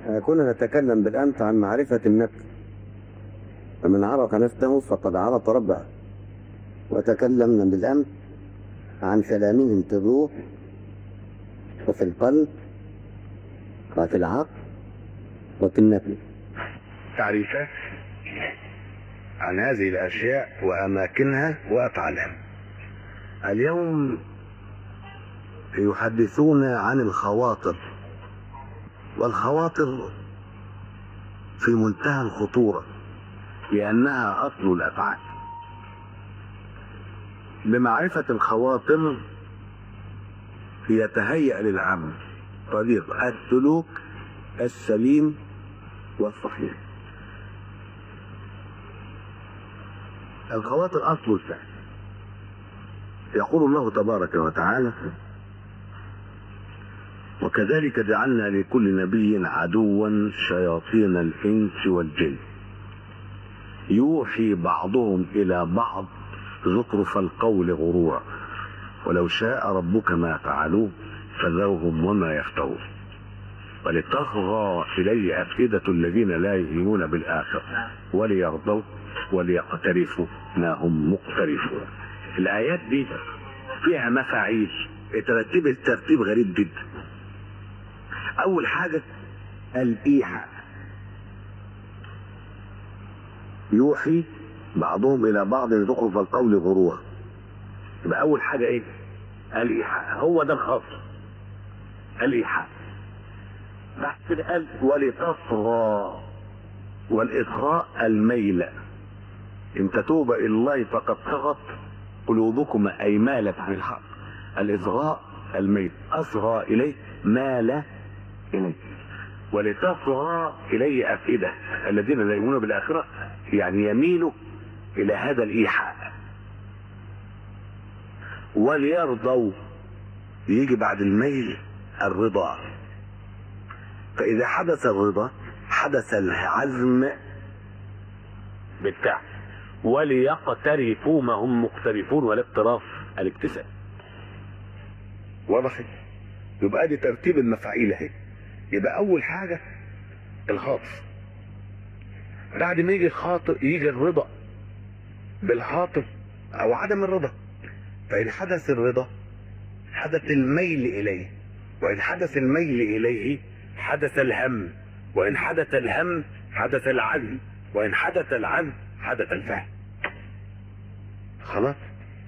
كنا نتكلم بالأمس عن معرفة النفس فمن عرف نفسه فقد عرف ربه وتكلمنا بالأمس عن سلامهم في الروح وفي القلب وفي العقل وفي النفس تعريفات عن هذه الأشياء وأماكنها وأفعالها اليوم يحدثون عن الخواطر والخواطر في منتهى الخطورة لأنها أصل الأفعال بمعرفة الخواطر يتهيأ للعمل طريق السلوك السليم والصحيح الخواطر أصل الفعل يقول الله تبارك وتعالى وكذلك جعلنا لكل نبي عدوا شياطين الإنس والجن يوحي بعضهم إلى بعض زخرف القول غرورا ولو شاء ربك ما فعلوه فذرهم وما يفترون ولتصغى إلي أفئدة الذين لا يؤمنون بالآخرة وليرضوا وليقترفوا ما هم مقترفون الآيات دي فيها مفاعيل اترتبت ترتيب غريب جدا أول حاجة الإيحاء يوحي بعضهم إلى بعض زخرف القول غرورا يبقى أول حاجة إيه؟ الإيحاء هو ده الخاص الإيحاء بعد كده قال ولتصغى والإصغاء الميل إن تتوب إلى الله فقد صغت قلوبكم أي مالت عن الحق الإصغاء الميل أصغى إليه مال إليه ولتصغى إليه أفئدة الذين لا يؤمنون بالآخرة يعني يميلوا إلى هذا الإيحاء وليرضوا يجي بعد الميل الرضا فإذا حدث الرضا حدث العزم بالفعل وليقترفوا ما هم مقترفون والاقتراف الاكتساب واضح يبقى دي ترتيب المفاعيل اهي يبقى اول حاجه الخاطر بعد ما يجي الخاطر يجي الرضا بالخاطر او عدم الرضا فان حدث الرضا حدث الميل اليه وان حدث الميل اليه حدث الهم وان حدث الهم حدث العزم وان حدث العزم حدث الفهم خلاص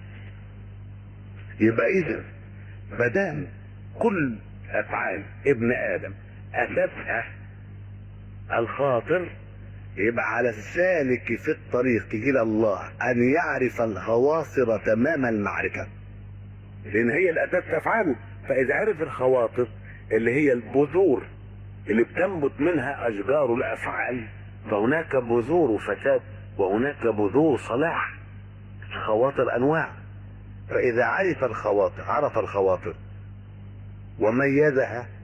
يبقى اذا ما دام كل افعال ابن ادم اساسها الخاطر يبقى على السالك في الطريق الى الله ان يعرف الخواطر تمام المعرفه لان هي الاساس في افعاله فاذا عرف الخواطر اللي هي البذور اللي بتنبت منها اشجار الافعال فهناك بذور فساد وهناك بذور صلاح خواطر انواع فاذا عرف الخواطر عرف الخواطر وميزها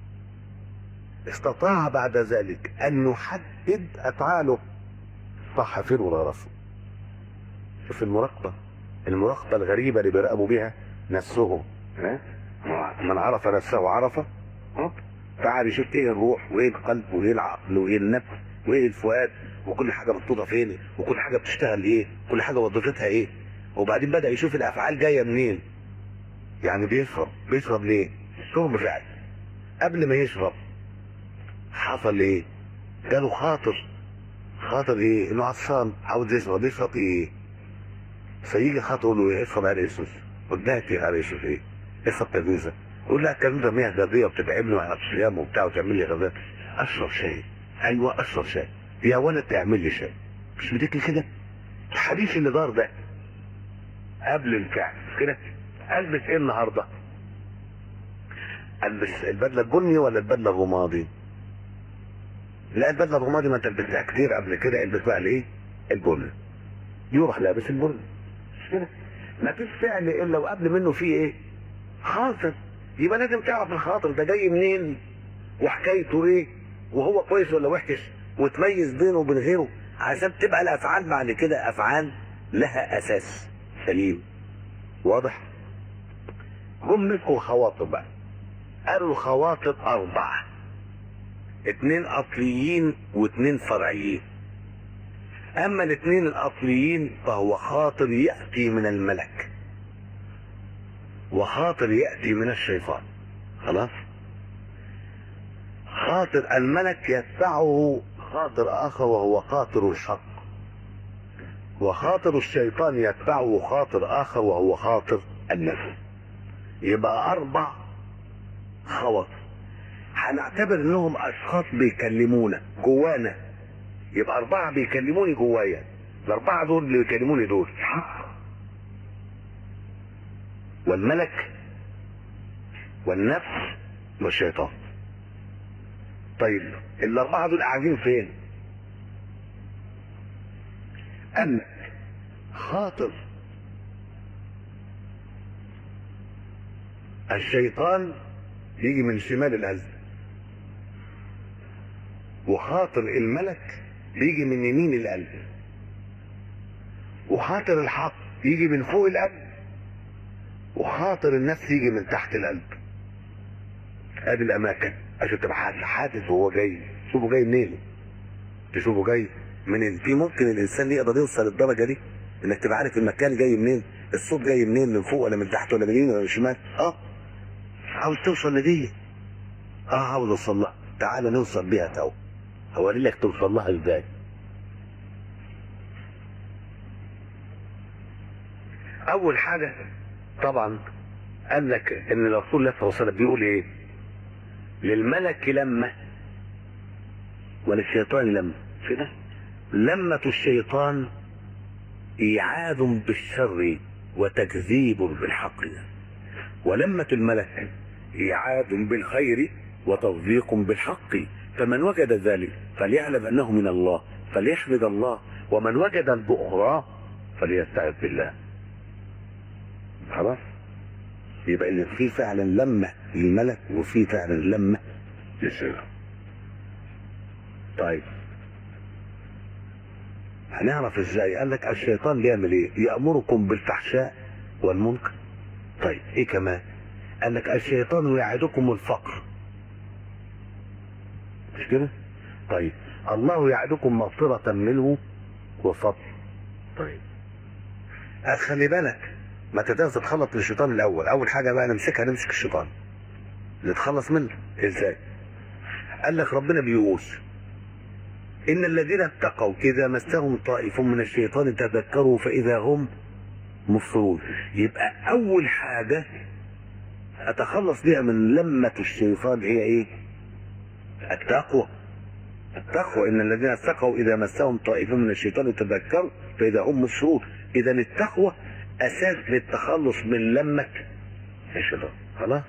استطاع بعد ذلك ان يحدد افعاله صح فين ولا رفض شوف المراقبه المراقبه الغريبه اللي بيراقبوا بها نفسهم ها من عرف نفسه عرف فقعد يشوف ايه الروح وايه القلب وايه العقل وايه النفس وايه الفؤاد وكل حاجه محطوطه فين وكل حاجه بتشتغل ايه كل حاجه وظيفتها ايه وبعدين بدا يشوف الافعال جايه منين يعني بيشرب بيشرب ليه شرب فعل قبل ما يشرب حصل ايه جاله خاطر خاطر ايه انه عطشان عاوز يشرب يشرب ايه فيجي خاطر يقول له ايه اشرب على اسوس قدامك يا على اسوس ايه اشرب كنوزه يقول لا الكنوزه مياه غازيه وبتتعبني وانا في الصيام وبتاع وتعمل لي غازات اشرب شاي ايوه اشرب شاي يا ولد تعمل لي شاي مش بتاكل كده الحديث اللي دار ده قبل الفعل كده البس ايه النهارده البس البدله البني ولا البدله الرمادي لا البدله الرمادي ما انت لبستها كتير قبل كده البس بقى الايه البني يروح لابس البني مش كده ما فيش فعل الا وقبل منه فيه ايه خاطر يبقى لازم تعرف الخاطر ده جاي منين وحكايته ايه وهو كويس ولا وحش وتميز بينه وبين غيره عشان تبقى الافعال بعد كده افعال لها اساس سليم واضح جم مسكوا الخواطر بقى قالوا الخواطر اربعه اتنين اصليين واتنين فرعيين اما الاتنين الاصليين فهو خاطر يأتي من الملك وخاطر يأتي من الشيطان خلاص خاطر الملك يتبعه خاطر اخر وهو خاطر الحق وخاطر الشيطان يتبعه خاطر اخر وهو خاطر النفس يبقى اربع خواطر هنعتبر انهم اشخاص بيكلمونا جوانا يبقى اربعه بيكلموني جوايا الاربعه دول اللي بيكلموني دول الحق والملك والنفس والشيطان طيب الاربعه دول قاعدين فين قال خاطر الشيطان يجي من شمال القلب وخاطر الملك بيجي من يمين القلب وخاطر الحق يجي من فوق القلب وخاطر النفس يجي من تحت القلب ادي الاماكن عشان تبقى حاسس وهو جاي شوفوا جاي منين تشوفوا جاي منين في ممكن الانسان يقدر يوصل للدرجه دي انك تبقى عارف المكان جاي منين الصوت جاي منين من فوق ولا من تحت ولا من اليمين ولا من الشمال اه عاوز توصل لدي اه عاوز اوصل لها تعالى نوصل بيها تو هوري لك توصل لها ازاي اول حاجه طبعا قال لك ان الرسول الله صلى الله عليه وسلم بيقول ايه للملك لما وللشيطان لما كده لمة الشيطان إيعاد بالشر وتكذيب بالحق ولمة الملك إيعاد بالخير وتصديق بالحق فمن وجد ذلك فليعلم أنه من الله فليحمد الله ومن وجد الأخرى فليستعذ بالله خلاص يبقى ان في فعلا لمه للملك وفي فعلا لمه للشيطان طيب هنعرف ازاي قال لك الشيطان بيعمل ايه يامركم بالفحشاء والمنكر طيب ايه كمان قال لك الشيطان يعدكم الفقر مش كده طيب الله يعدكم مغفرة منه وفضل طيب خلي بالك ما تقدرش تتخلص من الشيطان الاول اول حاجه بقى نمسكها نمسك الشيطان نتخلص منه ازاي قال لك ربنا بيقول ان الذين اتقوا اذا مسهم طائف من الشيطان تذكروا فاذا هم مبصرون يبقى اول حاجه اتخلص بيها من لمه الشيطان هي ايه التقوى التقوى ان الذين اتقوا اذا مسهم طائف من الشيطان تذكروا فاذا هم مبصرون اذا التقوى اساس للتخلص من لمه الشيطان خلاص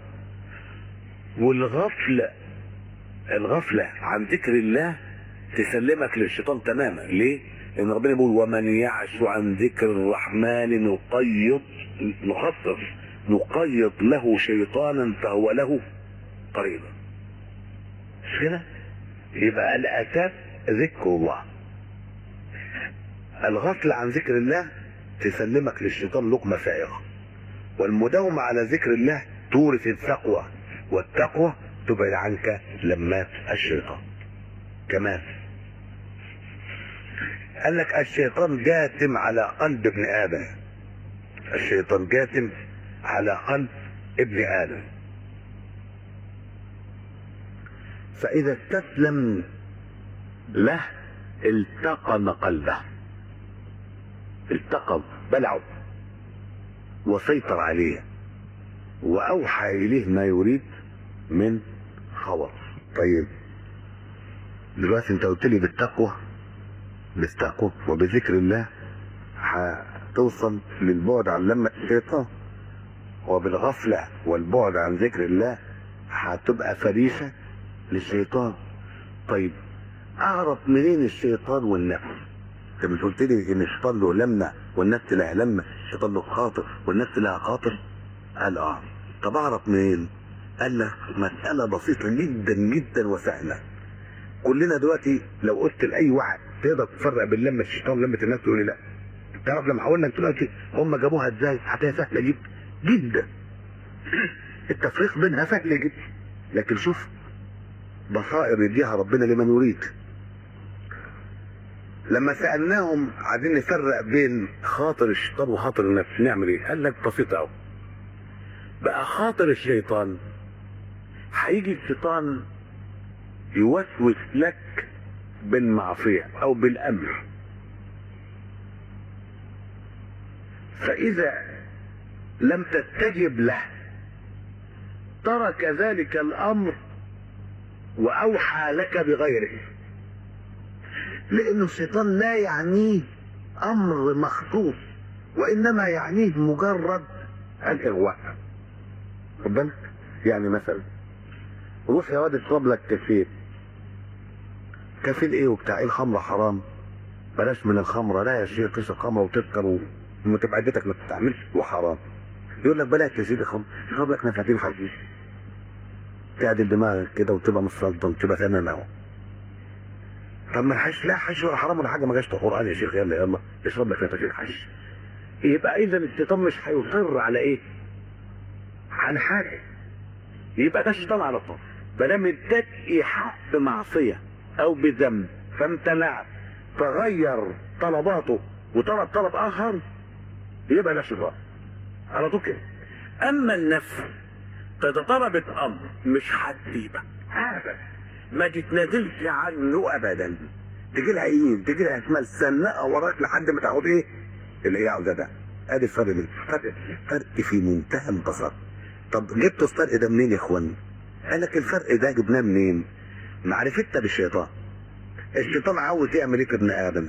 والغفله الغفله عن ذكر الله تسلمك للشيطان تماما ليه لان ربنا بيقول ومن يعش عن ذكر الرحمن نقيض نخصص نقيض له شيطانا فهو له قريبا مش كده يبقى الاساس ذكر الله الغفله عن ذكر الله تسلمك للشيطان لقمة سائغة والمداومة على ذكر الله تورث التقوى والتقوى تبعد عنك لمات الشيطان كمان قال لك الشيطان جاثم على قلب ابن آدم الشيطان جاثم على قلب ابن آدم فإذا استسلم له التقم قلبه التقم بلعه وسيطر عليه واوحى اليه ما يريد من خبر طيب دلوقتي انت قلت لي بالتقوى بالتقوى وبذكر الله هتوصل للبعد عن لمة الشيطان وبالغفلة والبعد عن ذكر الله هتبقى فريسة للشيطان طيب اعرف منين الشيطان والنفس انت مش قلت لي ان الشيطان له لمه والنفس لها لمه الشيطان له خاطر والنفس لها خاطر قال اه طب اعرف منين قال لك مساله بسيطه جدا جدا وسهله كلنا دلوقتي لو قلت لاي واحد تقدر تفرق بين لمه الشيطان ولمه النفس يقول لي لا تعرف لما هقول لك دلوقتي هم جابوها ازاي هتلاقيها سهله جدا جدا التفريق بينها سهل جدا لكن شوف بصائر يديها ربنا لمن يريد لما سالناهم عايزين نفرق بين خاطر الشيطان وخاطر النفس نعمل ايه؟ قال لك بسيط قوي بقى خاطر الشيطان هيجي الشيطان يوسوس لك بالمعصيه او بالامر فاذا لم تستجب له ترك ذلك الامر واوحى لك بغيره لأن الشيطان لا يعنيه أمر مخصوص وإنما يعنيه مجرد الإغواء خد بالك يعني مثلا روح يا واد اشرب لك كافيه كافيه ايه وبتاع ايه الخمره حرام بلاش من الخمره لا يا شيخ تشرب خمره وتسكر وتبقى عدتك ما تستعملش وحرام يقول لك بلاش يا سيدي خمره اشرب لك نفاتين حديد تعدل دماغك كده وتبقى متسلطن تبقى تمام اهو طب ما الحش لا حش ولا حرام ولا حاجه ما جاش في القران يا شيخ يلا يلا اشرب لك نفاتين حش يبقى اذا الشيطان مش هيصر على ايه؟ عن حاجه يبقى ده الشيطان على طول ما دام اداك ايحاء بمعصيه او بذنب فامتنعت فغير طلباته وطلب طلب اخر يبقى ده شيطان على طول كده اما النفس فاذا طلبت امر مش هتسيبك ابدا ما تتنازلش عنه ابدا تجي لها ايه؟ تجي لها اسمها السنقه وراك لحد ما تاخد ايه؟ اللي هي عاوزه ده ادي الفرق بين فرق فرق في منتهى البساطه طب جبتوا الفرق ده منين يا اخوان؟ قال لك الفرق ده جبناه منين؟ معرفتنا بالشيطان الشيطان عاوز يعمل ايه في ابن ادم؟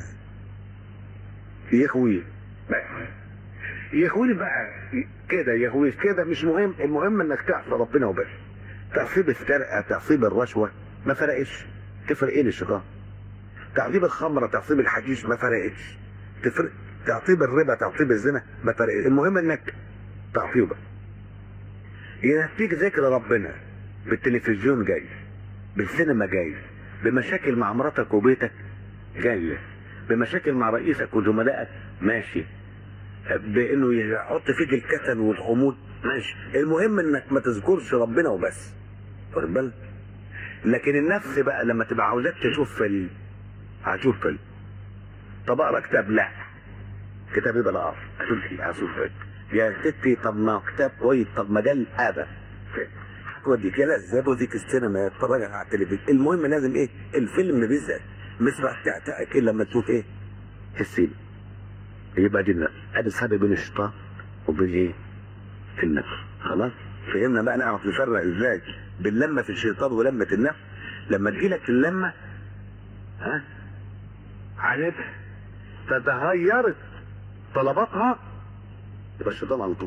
يخويه يخويه بقى كده يخويه كده مش مهم المهم انك تعصي ربنا وبس تعصيب السرقه تعصيب الرشوه ما فرقش تفرق ايه للشيطان؟ تعصيب الخمره تعصيب الحشيش ما فرقتش تفرق تعطيب الربا تعطيب الزنا ما فرق المهم انك تعطيه بقى ينسيك ذكر ربنا بالتلفزيون جاي بالسينما جاي بمشاكل مع مراتك وبيتك جاي بمشاكل مع رئيسك وزملائك ماشي بانه يحط فيك الكسل والخمول ماشي المهم انك ما تذكرش ربنا وبس واخد بالك لكن النفس بقى لما تبقى عاوزاك تشوف فيلم هتشوف فيلم طب اقرا كتاب لا كتاب يبقى لا اشوف اشوف فيلم يا ستي طب ما كتاب كويس طب ما ده الادب هتوديك يا لا وديك السينما تتفرج على التلفزيون المهم لازم ايه الفيلم بالذات مش بقى تعتقك الا لما تشوف ايه السينما يبقى دي النفس ادي الفرق بين الشيطان وبين ايه النفس خلاص فهمنا بقى نعرف نفرق ازاي بين لمه في الشيطان ولمه النفس لما تجيلك اللمه ها عانتها فتغيرت طلباتها يبقى الشيطان على طول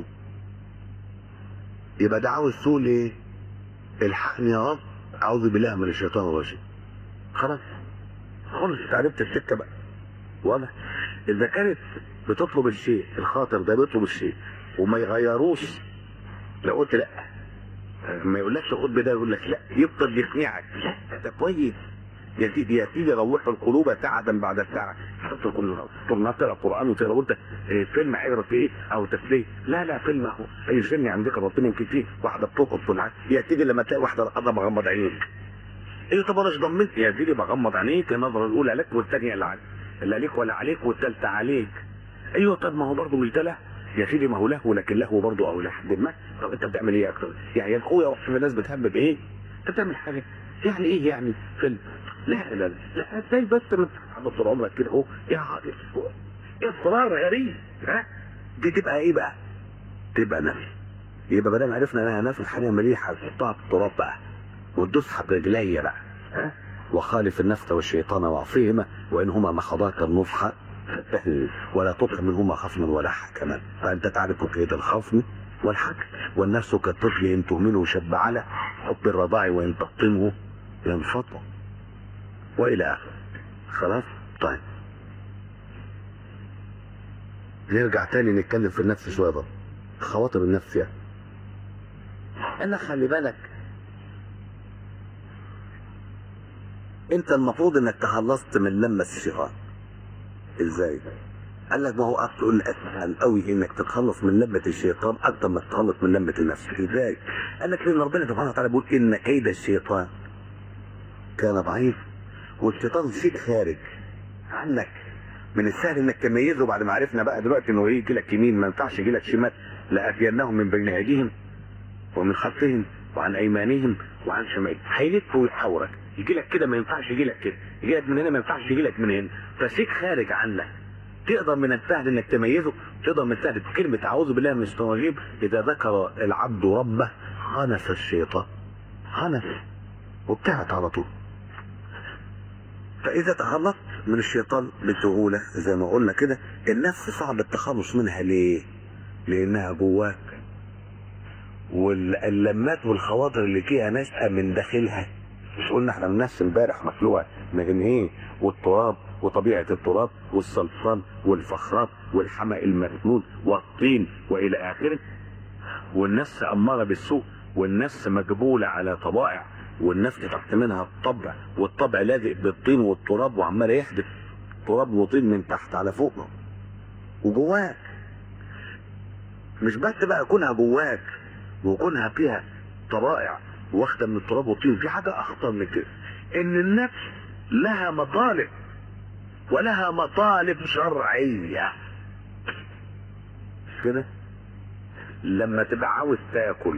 يبقى ده عاوز تقول ايه الحقني يا رب اعوذ بالله من الشيطان الرجيم خلاص خلص انت عرفت السكه بقى واضح اذا كانت بتطلب الشيء الخاطر ده بيطلب الشيء وما يغيروش لو قلت لا ما يقولكش خد بده يقول لك لا يفضل يقنعك لا ده كويس يا سيدي يا سيدي روحوا القلوب ساعة بعد ساعة حتى كل طول تقرا قرآن وتقرا وانت فيلم هيقرا فيه او تسليه لا لا فيلم اهو اي فيلم عندك ربنا يمكن فيه واحدة بتوقف طول العام يا سيدي لما تلاقي واحدة قاعدة بغمض عينيك ايه طب انا مش ضمنت يا سيدي بغمض عينيك النظرة الأولى لك والثانية اللي عليك اللي عليك ولا عليك والثالثة عليك ايوه طب ما هو برضه مش ده له يا سيدي ما هو له لكن له برضه او لحد ما طب انت بتعمل ايه اكتر يعني يا اخويا في ناس بتهبب ايه انت بتعمل حاجه يعني ايه يعني فيلم لا لا لا ازاي بس من طول عمرك كده اهو يا اصرار غريب ها دي تبقى ايه بقى؟ تبقى نفي يبقى ما دام عرفنا انها نفي الحاجه مليحه تحطها في التراب بقى وتدوسها برجليا بقى ها وخالف النفس والشيطان وعصيهما وانهما مخضاك النصح فاتهل ولا تطع منهما خصما ولا حكما فانت تعرف كيد الخصم والحكم والنفس كالطفل ان تهمله شب على حب الرضاع وان تقطمه ينفطر والى اخره خلاص طيب نرجع تاني نتكلم في النفس شويه بقى خواطر النفس يعني انا خلي بالك انت المفروض انك تخلصت من لمة الشيطان ازاي قال لك ما هو اصل اسهل قوي انك تتخلص من لمة الشيطان اكتر ما تتخلص من لمة النفس ازاي قال لك لان ربنا سبحانه وتعالى بيقول ان كيد الشيطان كان ضعيف والشيطان فيك خارج عنك من السهل انك تميزه بعد ما عرفنا بقى دلوقتي انه يجي لك يمين ما ينفعش يجي لك شمال لاتينهم من بين ايديهم ومن خلفهم وعن ايمانهم وعن شمالهم هيلف ويحاورك يجي لك كده ما ينفعش يجي لك كده يجي لك من هنا ما ينفعش يجي لك من هنا فسيك خارج عنك تقدر من السهل انك تميزه تقدر من السهل كلمة اعوذ بالله من الشيطان الرجيم اذا ذكر العبد ربه خنس الشيطان خنس وابتعد على طول فاذا تخلصت من الشيطان بسهولة زي ما قلنا كده النفس صعب التخلص منها ليه لانها جواك واللمات والخواطر اللي فيها نشأة من داخلها مش قلنا احنا النفس امبارح مخلوقة من ايه والتراب وطبيعة التراب والصلصال والفخار والحمأ المسنون والطين والى اخره والنفس امارة بالسوء والنفس مجبولة على طبائع والنفس تحت منها الطبع والطبع لازق بالطين والتراب وعمال يحدث تراب وطين من تحت على فوق وجواك مش بس بقى كونها جواك وكونها فيها طبائع واخده من التراب والطين في حاجه اخطر من كده ان النفس لها مطالب ولها مطالب شرعيه كده لما تبقى عاوز تاكل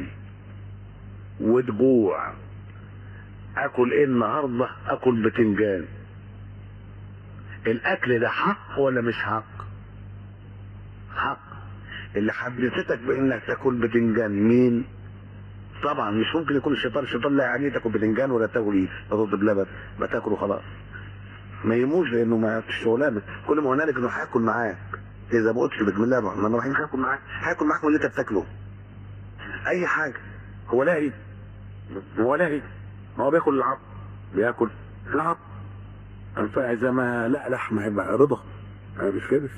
وتجوع اكل ايه النهارده اكل بتنجان الاكل ده حق ولا مش حق حق اللي حدثتك بانك تاكل بتنجان مين طبعا مش ممكن يكون الشيطان الشيطان لا يعني تاكل بتنجان ولا تاكل رز بلبن ما تاكله خلاص ما يموش لانه ما شغلانه كل ما هنالك انه هياكل معاك اذا ما قلتش بسم الله الرحمن الرحيم هياكل معاك هياكل معاك من اللي انت بتاكله اي حاجه هو لاهي هو لاهي ما هو بياكل العظم بياكل العظم فاذا ما لا لحم هيبقى رضا مش كده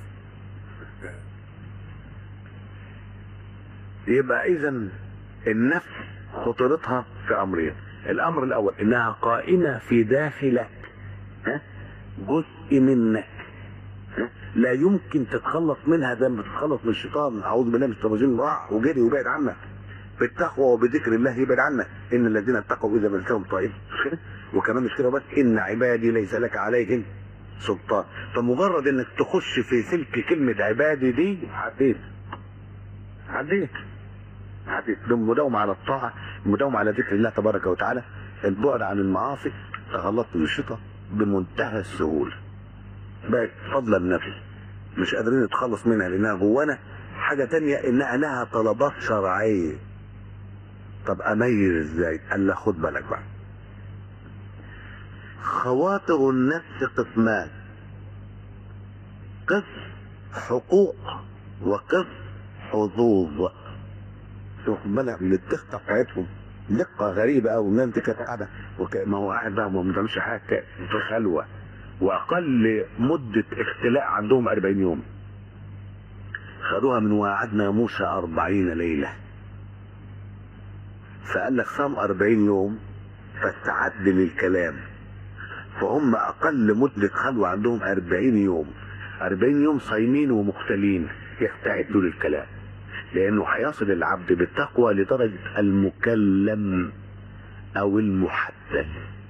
يبقى اذا النفس خطورتها في امرين الامر الاول انها قائمه في داخلك ها جزء منك ها؟ لا يمكن تتخلص منها زي ما تتخلص من الشيطان اعوذ بالله من الشيطان الرجيم راح وجري وبعد عنك بالتقوى وبذكر الله يبعد عنك ان الذين اتقوا اذا مسهم طائف وكمان مش كده بس ان عبادي ليس لك عليهم سلطان فمجرد انك تخش في سلك كلمه عبادي دي عديت عديت عديت المداومه على الطاعه المداومه على ذكر الله تبارك وتعالى البعد عن المعاصي تخلصت من الشيطان بمنتهى السهوله بقت فضلا نفس مش قادرين نتخلص منها لانها جوانا حاجه تانية انها لها طلبات شرعيه طب اميز ازاي قال له خد بالك بقى خواطر النفس قسمان قسم حقوق وقسم حظوظ شوف بالك من الدقه بتاعتهم دقه غريبه قوي ان انت كانت قاعده وك... ما هو قاعد بقى ما بيعملش حاجه في خلوه واقل مده اختلاء عندهم 40 يوم خدوها من وعدنا موسى أربعين ليلة فقال لك صام أربعين يوم فاستعد للكلام فهم أقل مدة خلوة عندهم أربعين يوم أربعين يوم صايمين ومختلين يستعدوا للكلام لأنه هيصل العبد بالتقوى لدرجة المكلم أو المحدث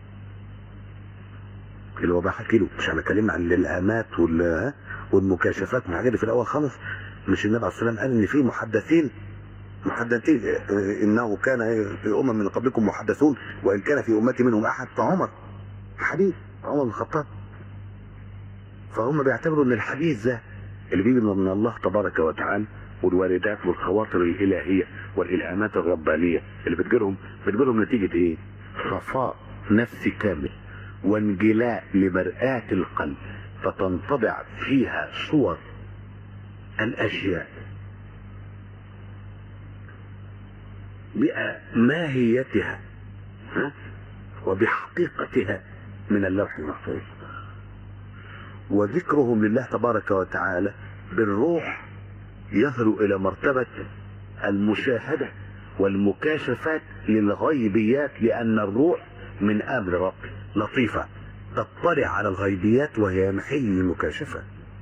اللي هو بحكي له مش انا اتكلمنا عن الالهامات وال والمكاشفات من الحاجات اللي في الاول خالص مش النبي عليه الصلاه والسلام قال ان في محدثين محدثين انه كان في امم من قبلكم محدثون وان كان في امتي منهم احد فعمر حديث عمر بن الخطاب فهم بيعتبروا ان الحديث ده اللي بيجي من الله تبارك وتعالى والواردات والخواطر الالهيه والالهامات الربانيه اللي بتجيلهم بتجيلهم نتيجه ايه؟ صفاء نفسي كامل وانجلاء لمرآة القلب فتنطبع فيها صور الأشياء بماهيتها وبحقيقتها من اللوح المحفوظ وذكرهم لله تبارك وتعالى بالروح يصل إلى مرتبة المشاهدة والمكاشفات للغيبيات لأن الروح من أمر ربي لطيفة تطلع على الغيبيات وهي محل المكاشفة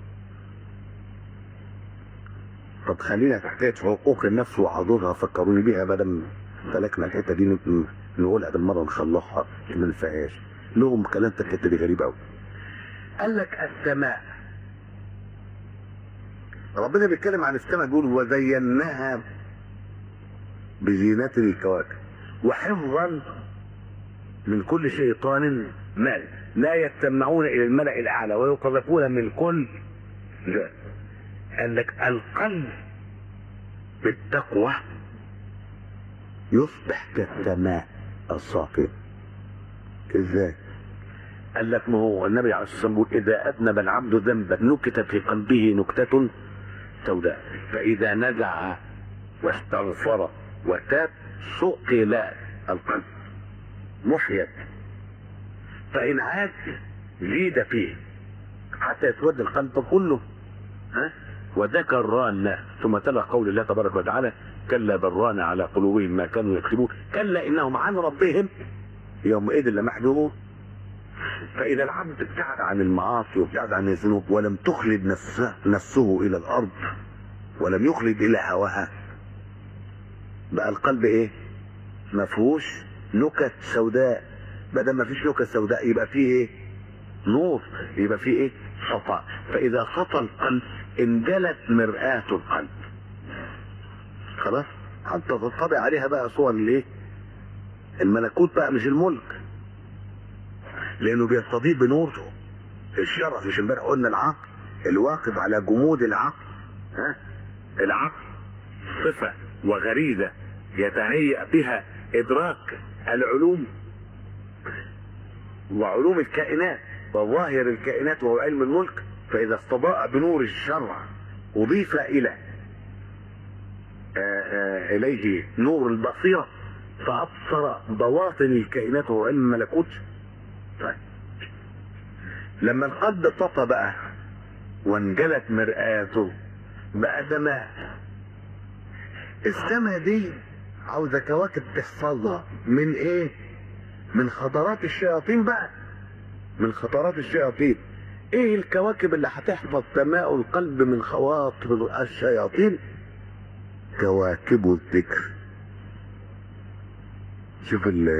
طب خلينا في حكاية حقوق النفس وحظوظها فكروني بيها بدل سلكنا الحتة دي نقولها بالمرة نخلصها ما ننساهاش لهم كلام تكتب غريب قوي قال لك السماء ربنا بيتكلم عن السماء بيقول وزيناها بزينات الكواكب وحفظا من كل شيطان مارد لا يستمعون الى الملأ الاعلى ويقذفون من كل جهة. قال لك القلب بالتقوى يصبح كالسماء الصافية ازاي؟ قال لك ما هو النبي عليه الصلاه والسلام يقول اذا اذنب العبد ذنبا نكت في قلبه نكته سوداء فاذا نزع واستغفر وتاب سقل القلب محيت فان عاد زيد فيه حتى يتود القلب كله ها وذكر ران ثم تلا قول الله تبارك وتعالى كلا بران على قلوبهم ما كانوا يكسبون كلا انهم عن ربهم يومئذ لمحجوبون فإذا العبد ابتعد عن المعاصي وابتعد عن الذنوب ولم تخلد نفسه, نفسه إلى الأرض ولم يخلد إلى هواها بقى القلب إيه؟ ما فيهوش نكت سوداء بدل ما فيش نكت سوداء يبقى فيه إيه؟ نور يبقى فيه إيه؟ صفاء فإذا صفى القلب انجلت مرآة القلب خلاص حتى تطبع عليها بقى صور الايه الملكوت بقى مش الملك لانه بيستضيف بنوره الشرف مش امبارح قلنا العقل الواقف على جمود العقل ها العقل صفة وغريزة يتهيأ بها إدراك العلوم وعلوم الكائنات وظاهر الكائنات وهو علم الملك فإذا استضاء بنور الشرع أضيف إلى آآ آآ إليه نور البصيرة فأبصر بواطن الكائنات وهو علم الملكوت طيب لما القلب طفى بقى وانجلت مرآته بقى سماء السماء دي عاوزة كواكب تحفظها من ايه؟ من خطرات الشياطين بقى من خطرات الشياطين ايه الكواكب اللي هتحفظ سماء القلب من خواطر الشياطين كواكب الذكر شوف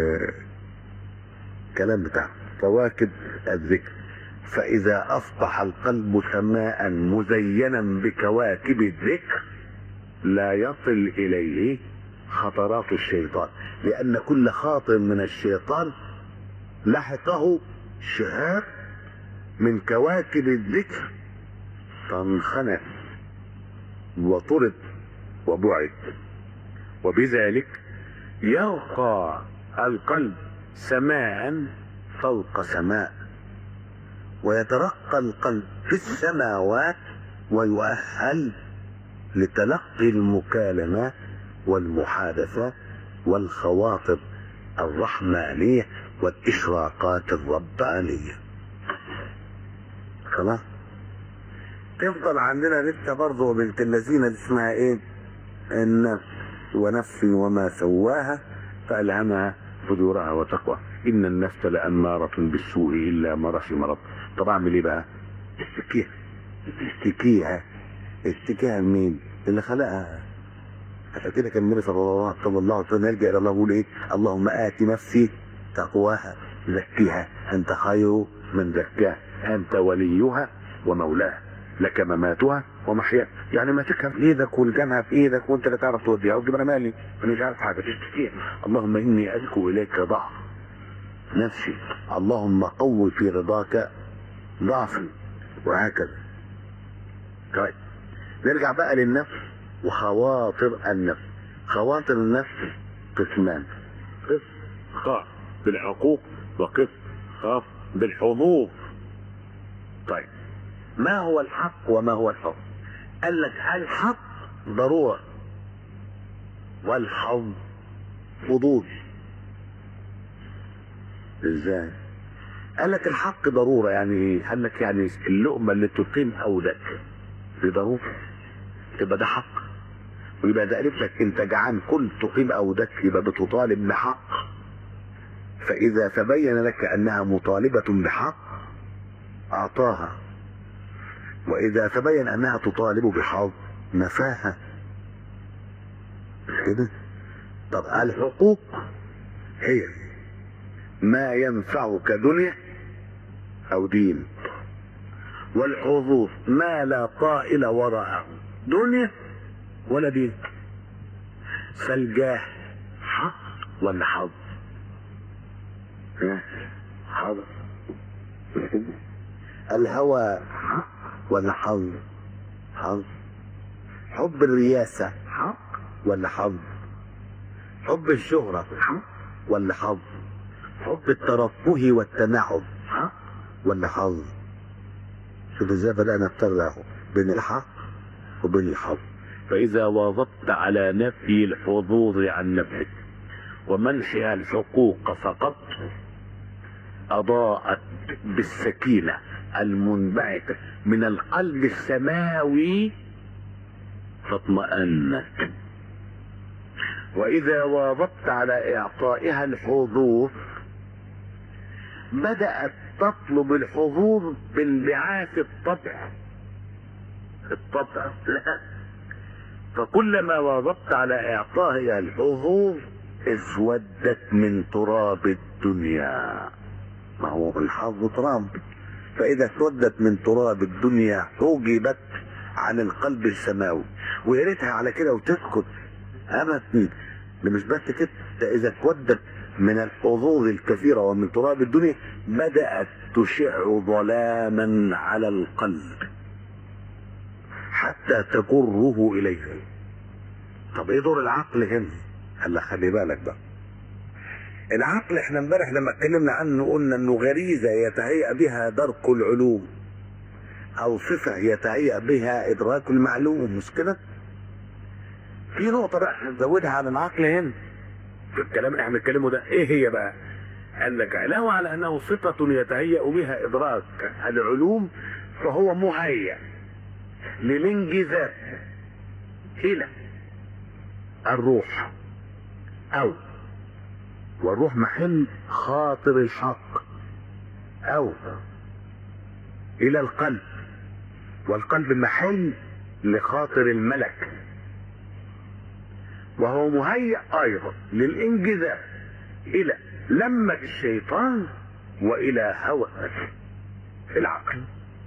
الكلام بتاعه كواكب الذكر فإذا أصبح القلب سماء مزينا بكواكب الذكر لا يصل إليه خطرات الشيطان لأن كل خاطر من الشيطان لحقه شهاب من كواكب الذكر فانخنت وطرد وبعد وبذلك يرقى القلب سماء فوق سماء ويترقى القلب في السماوات ويؤهل لتلقي المكالمات والمحادثات والخواطر الرحمانية والإشراقات الربانية خلاص تفضل عندنا لسه برضه بنت الذين اللي اسمها ايه النفس ونفس وما سواها فألهمها فجورها وتقوى إن النفس لأمارة بالسوء إلا ما رحم رب طب أعمل إيه بقى؟ اشتكيها اشتكيها اشتكيها لمين؟ اللي خلقها عشان كده كان النبي صلى الله صلى الله عليه وسلم يلجأ إلى الله يقول إيه؟ اللهم آت نفسي تقواها زكيها أنت خير من زكاها أنت وليها ومولاها لك مماتها ومحياها يعني ماسكها في ايدك والجامعه في ايدك وانت لا تعرف توديها وتجيب انا مالي انا مش عارف حاجه تشتكيها اللهم اني اشكو اليك ضعف نفسي اللهم قوي في رضاك ضعفي وهكذا طيب نرجع بقى للنفس وخواطر النفس خواطر النفس قسمان قسم خاف بالعقوق وقسم خاف بالحظوظ طيب ما هو الحق وما هو الحظ قال لك الحق ضرورة والحظ فضول ازاي قال لك الحق ضرورة يعني ايه قال لك يعني اللقمة اللي تقيم أودك دي ضرورة تبقى ده حق ويبقى ده قالت لك انت جعان كل تقيم أودك يبقى بتطالب بحق فإذا تبين لك أنها مطالبة بحق أعطاها وإذا تبين أنها تطالب بحظ نفاها كده طب الحقوق هي ما ينفعك دنيا او دين والحظوظ ما لا طائل وراءه دنيا ولا دين فالجاه حق ولا حظ ها؟ حظ الهوى حق ولا حظ حظ حب الرياسة حق ولا حظ حب الشهرة حق ولا حظ حب الترفه والتنعم حق ولا حظ شوف ازاي بدأنا نفرق بين الحق وبين الحظ فإذا واظبت على نفي الحظوظ عن نفسك ومنحها الحقوق فقط أضاءت بالسكينة المنبعثة من القلب السماوي فاطمأنت وإذا واظبت على إعطائها الحظوظ بدأت تطلب الحظوظ بانبعاث الطبع الطبع لا فكلما واظبت على إعطائها الحظوظ اسودت من تراب الدنيا ما هو الحظ تراب فإذا اسودت من تراب الدنيا حجبت عن القلب السماوي ويا ريتها على كده وتسكت أبدا ده مش بس كده ده إذا اسودت من الحظوظ الكثيرة ومن تراب الدنيا بدأت تشع ظلاما على القلب حتى تجره إليه طب ايه دور العقل هنا؟ هلا خلي بالك بقى العقل احنا امبارح لما اتكلمنا عنه قلنا انه غريزه يتهيأ بها درك العلوم او صفه يتهيأ بها ادراك المعلوم مش كده؟ في نقطه بقى نزودها على العقل هنا في الكلام اللي احنا بنتكلمه ده ايه هي بقى؟ قال لك علاوه على انه صفه يتهيأ بها ادراك العلوم فهو مهيأ للانجذاب الى الروح او والروح محل خاطر الحق او الى القلب والقلب محل لخاطر الملك وهو مهيأ ايضا للانجذاب الى لمة الشيطان والى هوى العقل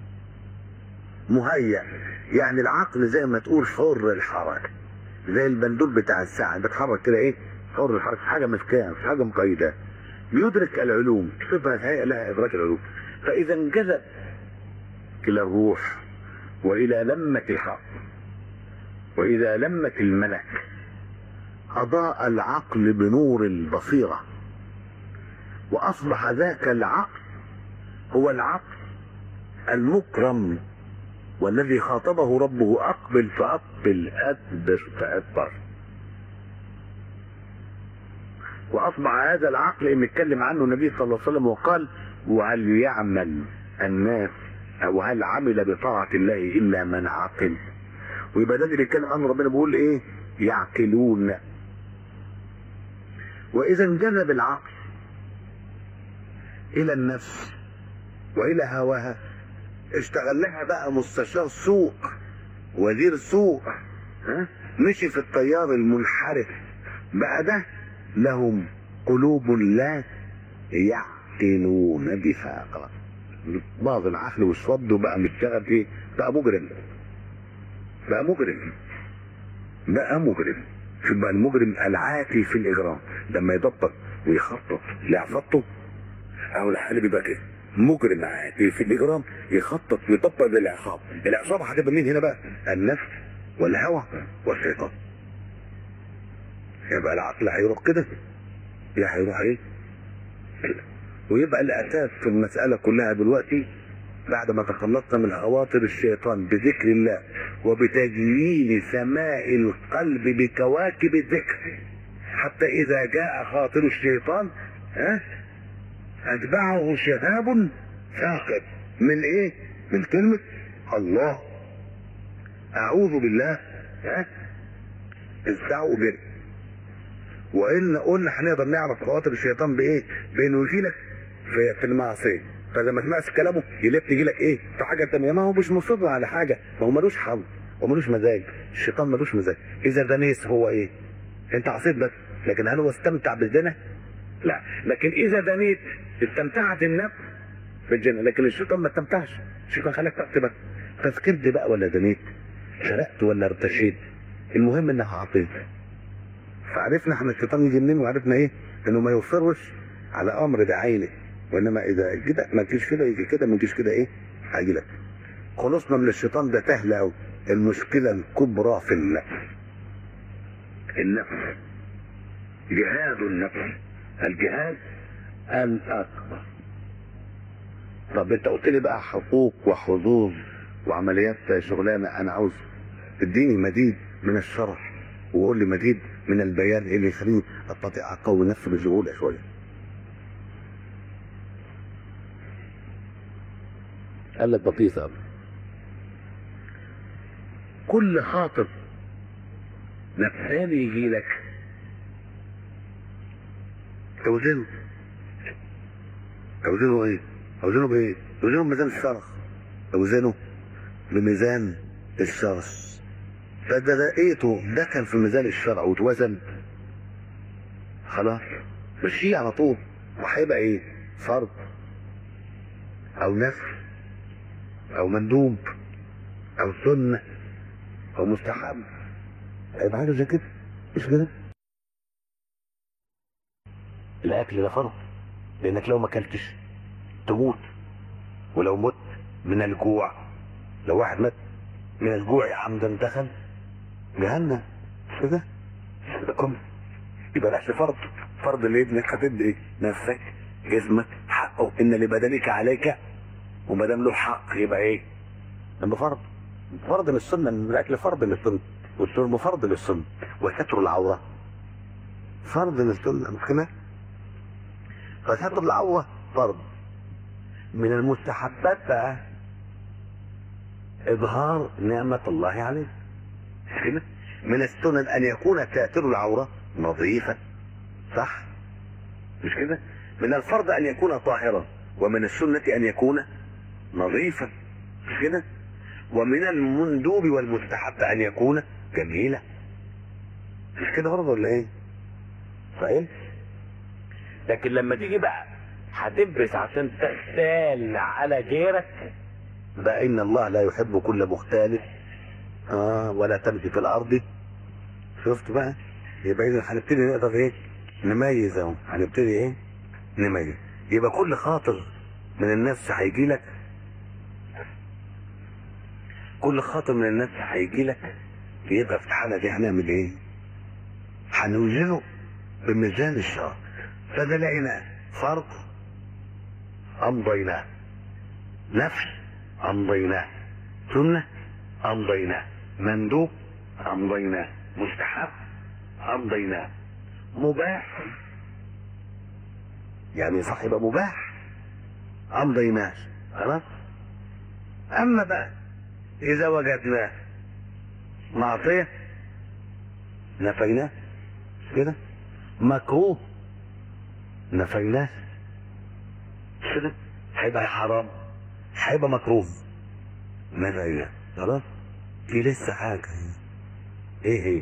مهيأ يعني العقل زي ما تقول حر الحركة زي البندول بتاع الساعة بتحرك كده ايه حر الحركة حاجة مسكان حاجة مقيدة بيدرك العلوم صفة هيئة لها إدراك العلوم فإذا انجذب إلى الروح وإلى لمة الحق وإذا لمة الملك أضاء العقل بنور البصيرة وأصبح ذاك العقل هو العقل المكرم والذي خاطبه ربه أقبل فأقبل أدبر فأدبر وأصبح هذا العقل اللي اتكلم عنه النبي صلى الله عليه وسلم وقال وهل يعمل الناس أو هل عمل بطاعة الله إلا من عقل ويبقى ده اللي بيتكلم عنه ربنا بيقول إيه يعقلون وإذا انجذب العقل إلى النفس وإلى هواها اشتغل لها بقى مستشار سوق وزير سوق ها مشي في التيار المنحرف بقى ده لهم قلوب لا يعقلون بها خلاص بعض العقل والصد وبقى مشتغل فيه بقى مجرم بقى مجرم بقى مجرم شوف بقى المجرم العاتي في الاجرام لما يدبر ويخطط لعفطه او الحال بيبقى كده مجرم عاتي في الاجرام يخطط ويدبر للعقاب العقاب هتبقى مين هنا بقى النفس والهوى والشيطان يبقى العقل هيروح كده يا هيروح ايه ويبقى الاساس في المساله كلها دلوقتي بعد ما تخلصنا من خواطر الشيطان بذكر الله وبتجميل سماء القلب بكواكب الذكر حتى اذا جاء خاطر الشيطان ها اتبعه شهاب ثاقب من ايه من كلمة الله اعوذ بالله ها استعوا بنا وان قلنا هنقدر نعرف خواطر الشيطان بايه بانه يشيلك في, في المعصيه فلما تسمعش كلامه يلف يجي لك ايه في حاجه تانية ما هو مش مصر على حاجه ما هو ملوش حظ وملوش مزاج الشيطان ملوش مزاج اذا ده نيس هو ايه انت عصيت بس لكن هل هو استمتع بالزنا لا لكن اذا دنيت استمتعت النفس بالجنه لكن الشيطان ما استمتعش الشيطان خلاك تقتبك فسكرت بقى ولا دنيت سرقت ولا ارتشيت المهم انها عطيت فعرفنا احنا الشيطان يجي منين وعرفنا ايه انه ما يصرش على امر بعينه وانما اذا كده ما تجيش كده يجي كده ما تجيش كده ايه هيجي لك خلصنا من الشيطان ده سهل قوي المشكله الكبرى في النفس النفس جهاد النفس الجهاد الاكبر طب انت قلت لي بقى حقوق وحظوظ وعمليات شغلانه انا عاوز تديني مزيد من الشرح وقول لي مزيد من البيان ايه اللي يخليني استطيع اقوي نفسي بسهوله شويه قال لك بسيطة أوي. كل خاطر نفساني يجي لك توزنه توزنه ايه؟ توزنه بايه؟ توزنه بميزان الشرع توزنه بميزان الشرع فده لقيته دخل في ميزان الشرع واتوزن خلاص مشيه على طول وهيبقى ايه؟ فرض او نفل او مندوب او سنه او مستحب هيبقى حاجه زي كده مش كده الاكل ده فرض لانك لو ما اكلتش تموت ولو مت من الجوع لو واحد مات من الجوع عمدا دخل جهنم مش كده كم يبقى الاكل فرض فرض اللي ابنك هتدي ايه نفسك جسمك حقه ان لبدنك عليك وما دام له حق يبقى ايه؟ يبقى فرض فرض للسنه ان الاكل فرض للسنه والشرب فرض للسنه وستر العوره فرض للسنه مش كده؟ فستر العوره فرض من المستحبات بقى اظهار نعمه الله عليك مش كده؟ من السنن ان يكون ساتر العوره نظيفا صح؟ مش كده؟ من الفرض ان يكون طاهرا ومن السنه ان يكون نظيفا مش كده ومن المندوب والمستحب ان يكون جميلا مش كده برضه ولا ايه فاهم لكن لما تيجي بقى هتلبس عشان تختال على غيرك بقى ان الله لا يحب كل مختال اه ولا تمشي في الارض شفت بقى يبقى اذا هنبتدي نقدر ايه نميز اهو هنبتدي ايه نميز يبقى كل خاطر من النفس هيجي لك كل خاطر من الناس هيجي لك يبقى في الحاله دي هنعمل ايه؟ هنوزنه بميزان الشرع فده لقيناه فرض امضيناه نفس امضيناه سنه امضيناه مندوب امضيناه مستحب امضيناه مباح يعني صاحب مباح امضيناه خلاص اما بقى إذا وجدناه معصية نفيناه كده مكروه نفيناه كده هيبقى حرام هيبقى مكروه نفيناه خلاص في لسه حاجة ايه هي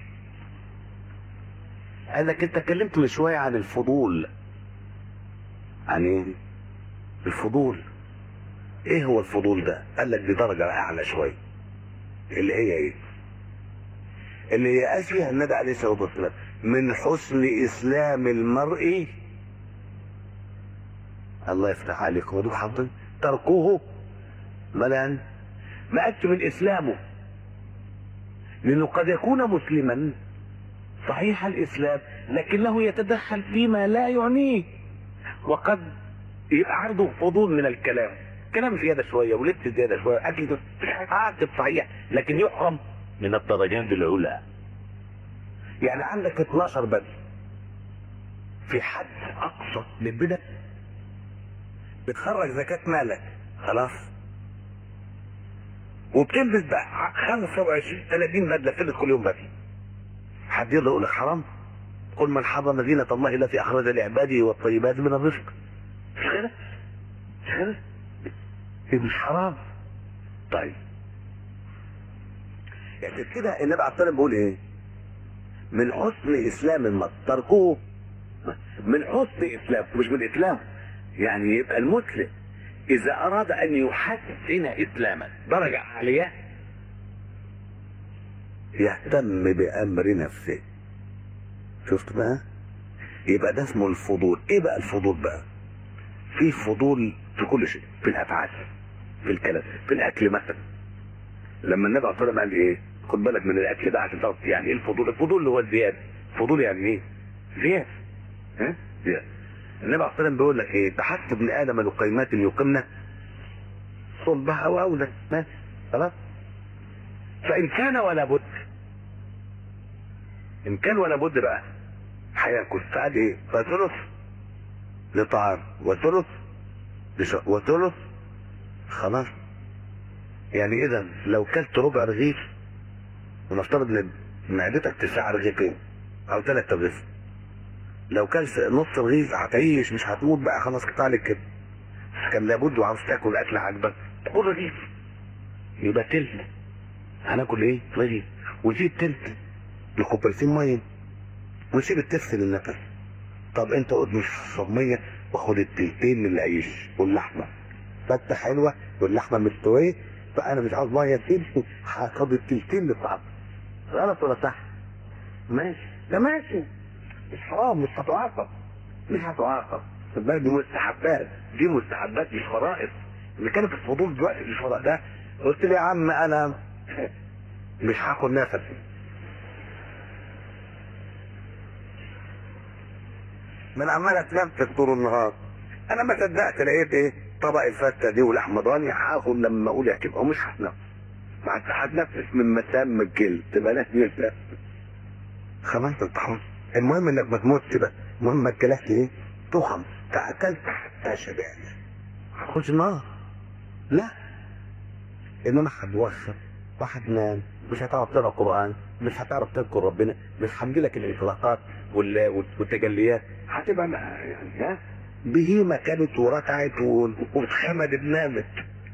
قال لك انت اتكلمت من شوية عن الفضول عن ايه الفضول ايه هو الفضول ده قال لك دي درجة اعلى شوية اللي هي ايه اللي هي اشبه النبي عليه الصلاة والسلام من حسن اسلام المرء الله يفتح عليك ودوك حاطين تركوه ملان ما قالش من اسلامه لانه قد يكون مسلما صحيح الاسلام لكنه يتدخل فيما لا يعنيه وقد يبقى عنده فضول من الكلام كلام زياده شويه ولبس زياده شويه اكل عاقب صحيح لكن يحرم من الدرجات العلى يعني عندك 12 بدل في حد اقصى للبدع بتخرج زكاة مالك خلاص وبتلبس بقى 25 30 بدله تلبس كل يوم بدله حد يقدر يقول لك حرام قل من حرم زينة الله التي أخرج لعباده والطيبات من الرزق مش كده؟ مش كده؟ هي مش حرام طيب يعني كده النبي عليه الصلاه بيقول ايه؟ من حسن اسلام المرء تركه من حسن اسلام مش من اسلام يعني يبقى المسلم اذا اراد ان يحسن اسلاما درجة عالية يهتم بامر نفسه شفت بقى يبقى ده اسمه الفضول ايه بقى الفضول بقى في فضول في كل شيء في الافعال في الكلام في الاكل مثلا لما النبي عليه الصلاه والسلام قال ايه خد بالك من الاكل ده عشان تعرف يعني ايه الفضول الفضول اللي هو الزياده الفضول يعني ايه زياده ها زياده النبي عليه الصلاه والسلام بيقول لك ايه تحت ابن ادم لقيمات يقمن صلبه او اولى ماشي خلاص فان كان ولا بد ان كان ولا بد بقى هياكل فقال ايه فثلث لطعام وثلث لشرب وثلث خلاص يعني اذا لو كلت ربع رغيف ونفترض ان معدتك تسع رغيفين او ثلاث رغيف لو كلت نص رغيف هتعيش مش هتموت بقى خلاص قطع لك كده كان لابد وعاوز تاكل اكل عاجبك كل رغيف يبقى تلت هناكل ايه رغيف وزيد تلت لكوبايتين ميه ونسيب التفت للنفس طب انت قلت مش صمية وخد التلتين من العيش واللحمة فتة حلوة واللحمة مستوية فأنا مش عاوز مية كتير هاخد التلتين للطعم غلط ولا صح؟ ماشي ده ماشي مش حرام مش هتعاقب مش هتعاقب خد بالك دي مستحبات دي مستحبات مش فرائض اللي كانت الفضول دلوقتي مش فرائض ده قلت لي يا عم انا مش هاخد نفس من عمال اتنفس طول النهار انا ما صدقت لقيت ايه طبق الفته دي ولحمه ضاني هاخد لما اقول هتبقى ومش هتنفس ما انت هتنفس من مسام الجلد تبقى لازم يتنفس خلاص انت حر المهم انك ما تموتش بقى المهم ما اكلت ايه تخم تاكلت حتى شبعت هتخش النار لا انما هتوخر وهتنام مش هتعرف تقرا قران مش هتعرف تذكر ربنا مش هتجي لك الانطلاقات وال- والتجليات هتبقى يعني ها بهيمه كانت وركعت واتخمدت نامت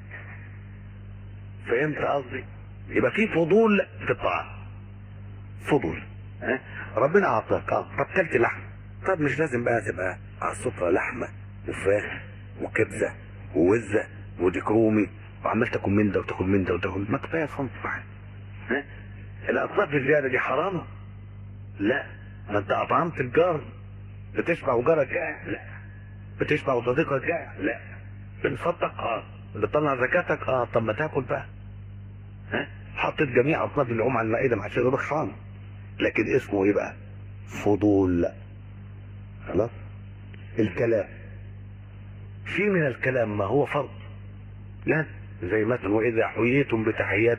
فهمت قصدي؟ يبقى في فضول في الطعام فضول ها ربنا اعطاك اه طب كلت لحم طب مش لازم بقى تبقى على السفره لحمه وفراخ وكبده ووزه وديك رومي وعمال تاكل من ده وتاكل من ده وتاكل ما كفايه صنف واحد ها الاطراف الزياده دي حرامه لا ما انت اطعمت الجار بتشبع وجارك جائع لا بتشبع وصديقك جائع لا بنصدق اه بتطلع زكاتك اه طب ما تاكل بقى ها حطيت جميع اصناف اللحوم على المائده مع شغل حرام لكن اسمه ايه بقى فضول خلاص الكلام في من الكلام ما هو فرض لا زي مثلا واذا حييتم بتحيات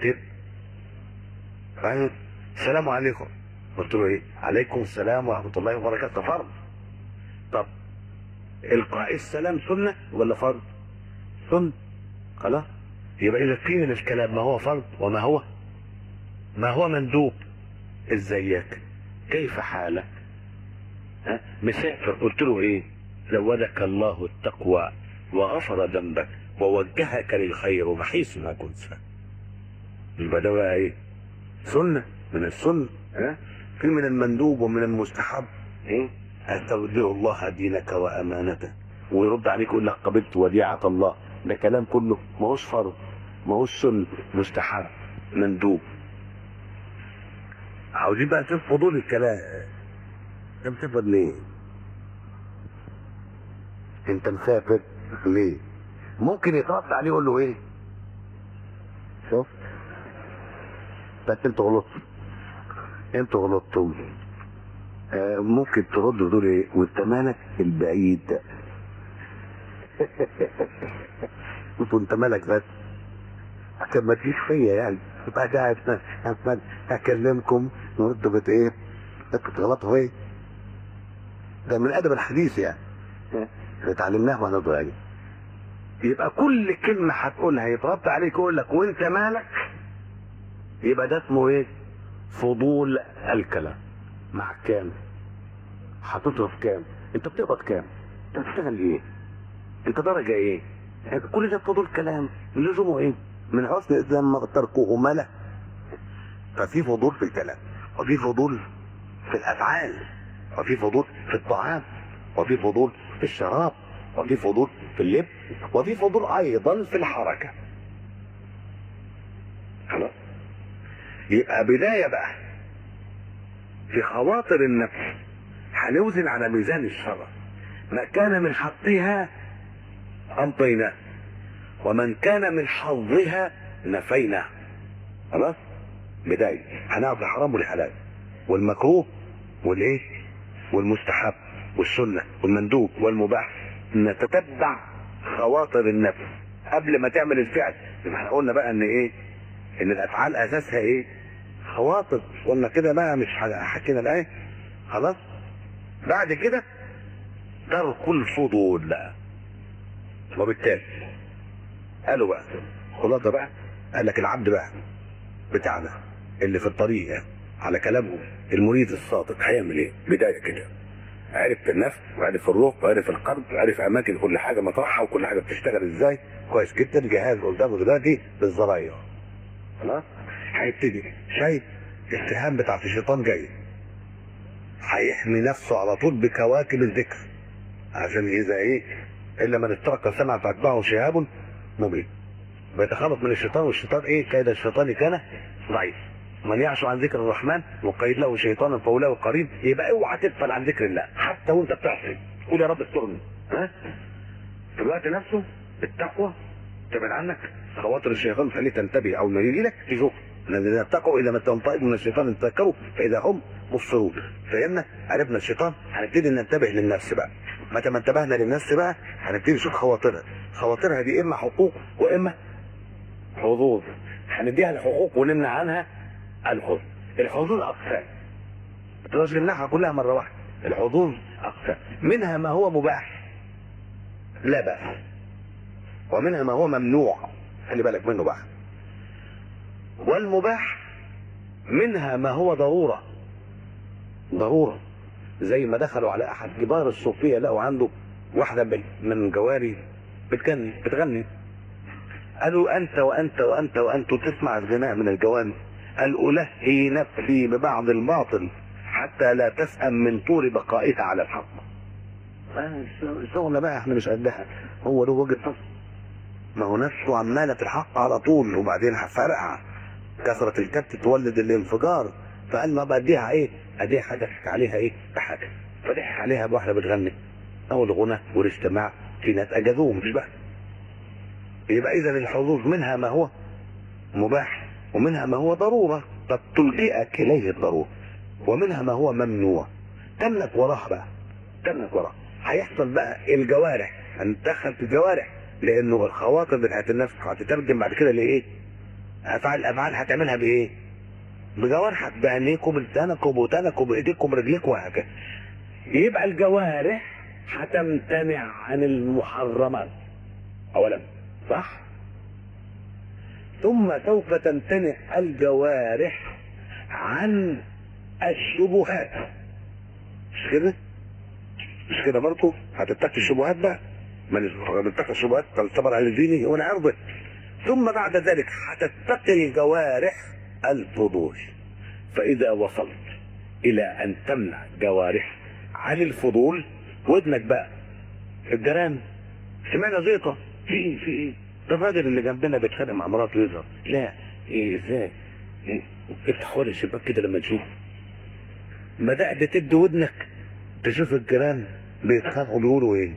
فاهم السلام عليكم قلت له ايه عليكم السلام ورحمه الله وبركاته ده فرض طب القاء السلام سنه ولا فرض سنه خلاص يبقى اذا في من الكلام ما هو فرض وما هو ما هو مندوب ازيك كيف حالك ها مسافر قلت له ايه زودك الله التقوى وغفر ذنبك ووجهك للخير وحيث ما كنت يبقى ده بقى ايه سنه من السنه ها في من المندوب ومن المستحب ايه استودع الله دينك وامانته ويرد عليك يقول لك قبلت وديعه الله ده كلام كله ما هوش فرض ما هوش سنه مستحب مندوب عاوزين بقى نشوف فضول الكلام انت مسافر ليه؟ انت مسافر ليه؟ ممكن يترد عليه يقول له ايه؟ شوف بس انتوا غلطتوا انتوا غلطتوا آه ممكن ترد وتقول ايه؟ وانت مالك البعيد قلت انت مالك بس عشان ما تجيش فيا يعني تبقى قاعد عمال اكلمكم ورد بت ايه انتوا بتغلطوا ايه ده من الادب الحديث يعني اللي اتعلمناه واحنا صغيرين يبقى كل كلمة هتقولها يترد عليك يقول لك وانت مالك يبقى ده اسمه ايه؟ فضول الكلام مع كام؟ هتصرف كام؟ انت بتقبض كام؟ انت بتشتغل ايه؟ انت درجة ايه؟ كل ده فضول كلام لزومه ايه؟ من حسن الاسلام ما تركه ملا ففي فضول في الكلام وفي فضول في الافعال وفي فضول في الطعام وفي فضول في الشراب وفي فضول في اللب وفي فضول ايضا في الحركه خلاص يبقى بدايه بقى في خواطر النفس هنوزن على ميزان الشرع ما كان من حقها امضيناه ومن كان من حظها نفيناه خلاص بدايه هنعرف الحرام والحلال والمكروه والايه والمستحب والسنه والمندوب والمباح نتتبع خواطر النفس قبل ما تعمل الفعل يبقى احنا قلنا بقى ان ايه ان الافعال اساسها ايه خواطر قلنا كده بقى مش حكينا الايه خلاص بعد كده ترك الفضول بقى وبالتالي قالوا بقى خلاصه بقى قال لك العبد بقى بتاعنا اللي في الطريق يعني على كلامه المريد الصادق هيعمل ايه؟ بدايه كده عرف النفس وعرف الروح وعرف القلب وعرف اماكن كل حاجه مطرحها وكل حاجه بتشتغل ازاي كويس جدا جهاز قدامه دلوقتي بالزراير خلاص هيبتدي شايف السهام بتاعت الشيطان جاي هيحمي نفسه على طول بكواكب الذكر عشان اذا ايه الا من اترك سمع فاتبعه شهاب مبين بيتخلص من الشيطان والشيطان ايه كيد الشيطان كان ضعيف من يعش عن ذكر الرحمن وقيد له شيطانا فاولاه قريب يبقى اوعى تغفل عن ذكر الله حتى وانت بتعصي قول يا رب استرني ها في الوقت نفسه التقوى تبعد عنك خواطر الشيطان خليه تنتبه او ما يجي لك تشوف الذين اتقوا اذا ما طائف من الشيطان تذكروا فاذا هم مبصرون فهمنا عرفنا الشيطان هنبتدي ننتبه للنفس بقى متى ما انتبهنا للنفس بقى هنبتدي نشوف خواطرها خواطرها دي اما حقوق واما حظوظ هنديها الحقوق ونمنع عنها الحظوظ الحظوظ اقسام ما تقدرش نمنعها كلها مره واحده الحظوظ اقسام منها ما هو مباح لا بأس ومنها ما هو ممنوع خلي بالك منه بقى والمباح منها ما هو ضرورة ضرورة زي ما دخلوا على أحد كبار الصوفية لقوا عنده واحدة بال- من جواري بتغني بتغني قالوا أنت وأنت وأنت وأنت تسمع الغناء من الجواني قال ألهي نفسي ببعض الباطل حتى لا تسأم من طول بقائها على الحق آه، الشغلة بقى احنا مش قدها هو له وجهة نظر ما هو نفسه عمالة في الحق على طول وبعدين هفرقع كثرة الكبت تولد الانفجار فقال ما بديها ايه اديها هضحك عليها ايه بحاجة فضحك عليها بواحدة بتغني او الغنى والاستماع في ناس اجازوه مش بقى يبقى اذا الحظوظ منها ما هو مباح ومنها ما هو ضرورة قد تلجئك اليه الضرورة ومنها ما هو ممنوع تملك وراه بقى تملك وراه هيحصل بقى الجوارح هندخل في الجوارح لانه الخواطر بتاعت النفس هتترجم بعد كده لايه؟ افعال الافعال هتعملها بايه؟ بجوارحك بعينيك وبلسانك وبوتانك وبايديك وبرجليك وهكذا. يبقى الجوارح هتمتنع عن المحرمات. اولا صح؟ ثم سوف تمتنع الجوارح عن الشبهات. مش كده؟ مش كده برضه؟ هتتقي الشبهات بقى. من اتقى الشبهات فالصبر على دينه ونعرضه ثم بعد ذلك هتتقي الجوارح الفضول فإذا وصلت إلى أن تمنع جوارح عن الفضول ودنك بقى الجيران سمعنا زيطة في ايه في ايه ده الراجل اللي جنبنا بيتخانق مع مراته يظهر لا ايه ازاي إيه؟ افتح حوالي الشباك كده لما تشوف بدأت تدي ودنك تشوف الجيران بيتخانقوا بيقولوا ايه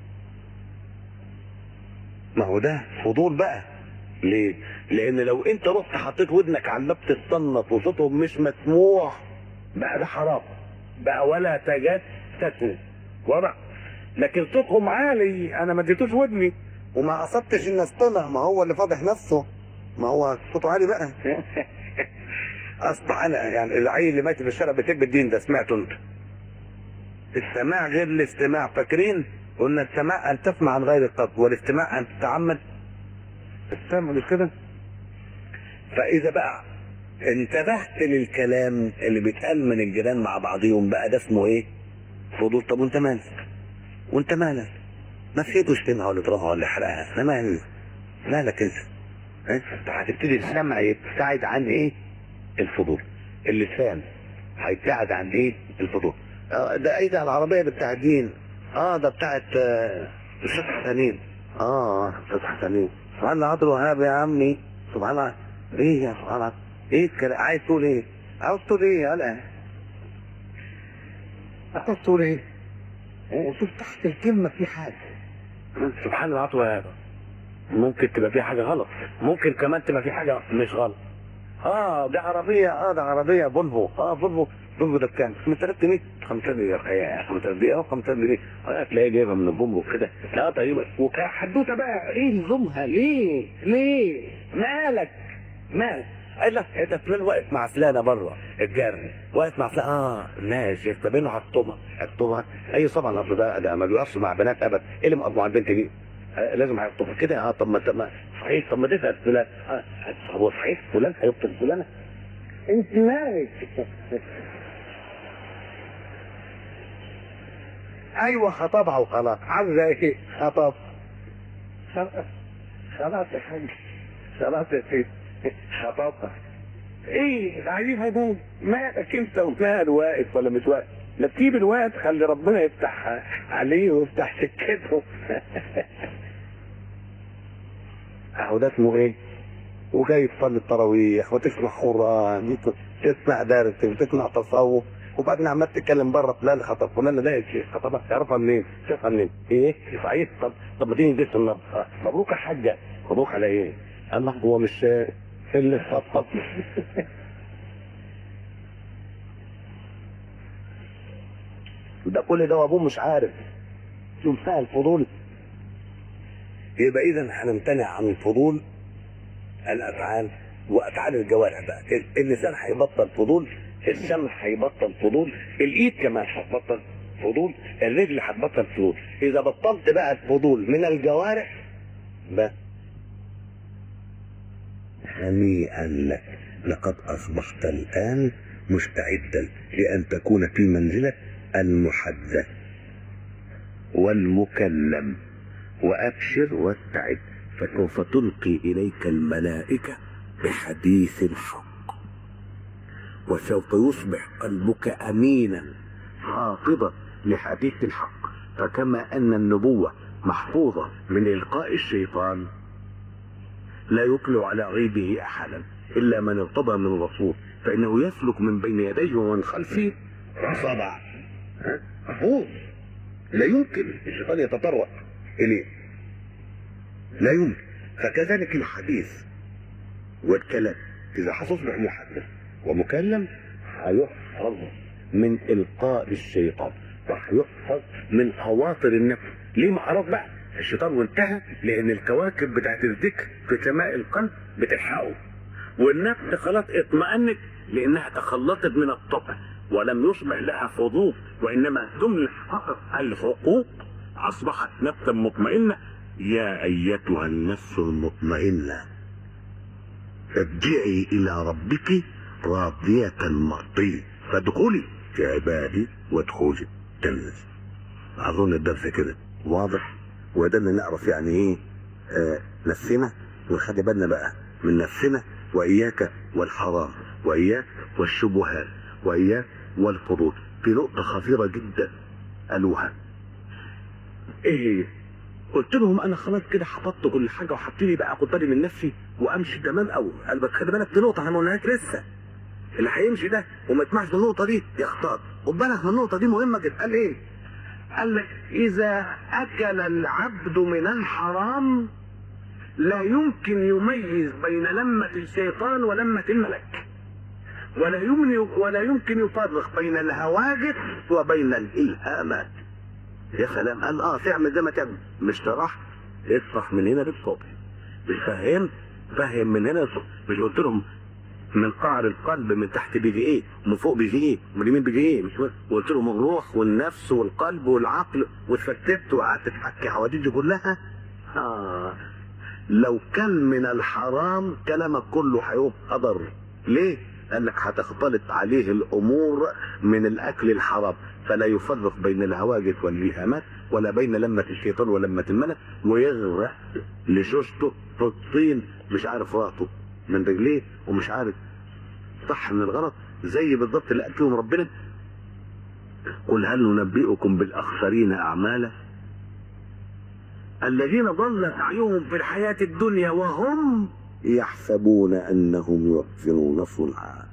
ما هو ده فضول بقى ليه؟ لأن لو أنت رحت حطيت ودنك على اللاب تتصنط وصوتهم مش مسموع بقى ده حرام بقى ولا تجسسوا ورع لكن صوتهم عالي أنا ما اديتوش ودني وما قصدتش إن استمع ما هو اللي فاضح نفسه ما هو صوته عالي بقى أصبح أنا يعني العيل اللي ماشي في الشارع بيكتب الدين ده سمعته أنت السماع غير الاستماع فاكرين قلنا السماع ان تسمع عن غير القصد والاستماع ان تتعمد السمع مش كده فاذا بقى انتبهت للكلام اللي بيتقال من الجيران مع بعضهم بقى ده اسمه ايه فضول طب وانت مالك وانت مالك ما في تشتمها ولا تروحها ولا حرقها انا مالي مالك انت ها؟ انت هتبتدي السمع يبتعد عن ايه الفضول اللسان هيبتعد عن ايه الفضول آه، ده ايه ده العربيه بالتعدين اه ده بتاعت آه، ست حسنين اه ست حسنين سبحان الله عبد الوهاب يا عمي سبحان الله ايه يا سبحان الله ايه الكلام عايز تقول ايه عاوز تقول ايه يلا عاوز تقول ايه وشوف تحت الكلمة في حاجة سبحان الله عطوة ممكن تبقى في حاجة غلط ممكن كمان تبقى في حاجة مش غلط اه ده عربية اه ده عربية فولفو اه فولفو فولفو ده بكام؟ 5000 5000 جنيه يا 5000 جنيه اه 5000 جنيه هتلاقيه جايبها من البومبو كده لا تقريبا وحدوته بقى ايه نظامها ليه ليه مالك مالك قال لك ده فلان واقف مع فلانه بره الجاري واقف مع فلان اه ماشي استبينوا حطوها حطوها اي طبعا الاب ده ده ما بيقفش مع بنات ابدا ايه اللي مقف مع البنت دي؟ آه، لازم هيخطبها كده اه طب ما طب ما- صحيح طب ما تسال فلان آه هو صحيح فلان هيخطب فلانه انت مالك ايوه خطبها وخلاص عاوزه ايه؟ خطب خلاص يا حاج خلاص يا سيدي خطبها ايه عايزين هيبان مالك انت ومال واقف ولا مش واقف لا تسيب الوقت خلي ربنا يفتح عليه ويفتح سكته اهو ده اسمه ايه؟ وجاي تصلي التراويح وتسمع قران تسمع درس وتسمع تصوف وبعدين عمال تتكلم بره فلان خطب فلان ده يا شيخ خطبها تعرفها منين؟ شافها منين؟ ايه؟ صحيح طب طب ما تيجي ندرس النهارده آه، مبروك يا حاجه مبروك على ايه؟ الله هو مش اللي خطب ده كل ده وابوه مش عارف شوف بقى الفضول يبقى اذا هنمتنع عن الفضول الافعال وافعال الجوارح بقى اللسان هيبطل فضول السمع هيبطل فضول الايد كمان هتبطل فضول الرجل هتبطل فضول اذا بطلت بقى الفضول من الجوارح بس هنيئا لك لقد اصبحت الان مستعدا لان تكون في منزله المحدث والمكلم وابشر واستعد فسوف تلقي اليك الملائكه بحديث الحق وسوف يصبح قلبك امينا حافظا لحديث الحق فكما ان النبوه محفوظه من القاء الشيطان لا يطلع على غيبه احدا الا من ارتضى من الرسول فانه يسلك من بين يديه ومن خلفه صبع ها؟ محفوظ لا يمكن الشيطان يتطرق اليه لا يمكن فكذلك الحديث والكلام اذا هتصبح محدث ومكلم هيحفظ من القاء الشيطان وهيحفظ من خواطر النفس ليه معرف بقى الشيطان وانتهى لان الكواكب بتاعت الذكر في سماء القلب بتلحقه والنفس خلاص اطمأنت لانها تخلصت من الطبع ولم يصبح لها فضول وانما تملك فقط الحقوق اصبحت نفسا مطمئنه يا ايتها النفس المطمئنه ارجعي الى ربك راضيه مرضيه فادخلي في عبادي وادخلي جنتي اظن الدرس كده واضح وده اللي نعرف يعني ايه آه نفسنا ونخلي بالنا بقى من نفسنا واياك والحرام واياك والشبهات واياك والفضول في نقطة خطيرة جدا قالوها ايه قلت لهم انا خلاص كده حفظت كل حاجه وهبتدي بقى اخد بالي من نفسي وامشي تمام قوي قال بس خلي بالك في نقطه احنا ما قلناهاش لسه اللي هيمشي ده وما يسمعش بالنقطه دي يختار خد بالك من النقطه دي مهمه جدا قال ايه؟ قال لك اذا اكل العبد من الحرام لا يمكن يميز بين لمة الشيطان ولمة الملك ولا يمكن ولا يمكن يفرق بين الهواجس وبين الالهامات يا سلام قال اه تعمل زي ما تعمل مش شرح اشرح من هنا للصبح مش فاهم فاهم من هنا للصبح مش قلت لهم من قعر القلب من تحت بيجي ايه ومن فوق بيجي ايه ومن اليمين بيجي ايه مش فاهم. وقلت لهم الروح والنفس والقلب والعقل واتفتت وقعدت تحكي حواديت دي كلها آه. لو كان من الحرام كلامك كله هيبقى قدر ليه؟ قال لك هتختلط عليه الامور من الاكل الحرام فلا يفرق بين الهواجس والالهامات ولا بين لمة الشيطان ولمة الملك ويغرق لشوشته في الطين مش عارف راسه من رجليه ومش عارف صح من الغلط زي بالظبط اللي اكلهم ربنا قل هل ننبئكم بالاخسرين اعمالا الذين ضل سعيهم في الحياه الدنيا وهم يحسبون انهم يحسنون صنعا